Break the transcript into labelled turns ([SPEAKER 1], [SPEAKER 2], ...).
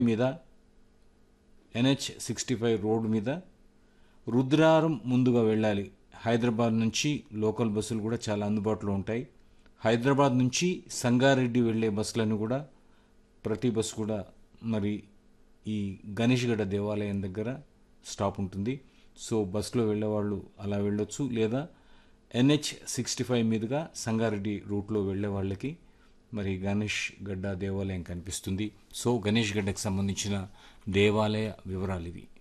[SPEAKER 1] మీద NH sixty five road మీద రుద్రారం ముందుగా వెళ్ళాలి హైదరాబాద్ నుంచి లోకల్ బస్సులు కూడా చాలా అందుబాటులో ఉంటాయి హైదరాబాద్ నుంచి సంగారెడ్డి వెళ్ళే బస్సులన్నీ కూడా ప్రతి బస్సు కూడా మరి ఈ గణేష్గడ్డ దేవాలయం దగ్గర స్టాప్ ఉంటుంది సో బస్సులో వెళ్ళేవాళ్ళు అలా వెళ్ళొచ్చు లేదా ఎన్హెచ్ సిక్స్టీ ఫైవ్ మీదుగా సంగారెడ్డి రూట్లో వెళ్ళే వాళ్ళకి మరి గణేష్ గడ్డ దేవాలయం కనిపిస్తుంది సో గణేష్ గడ్డకు సంబంధించిన దేవాలయ వివరాలు ఇవి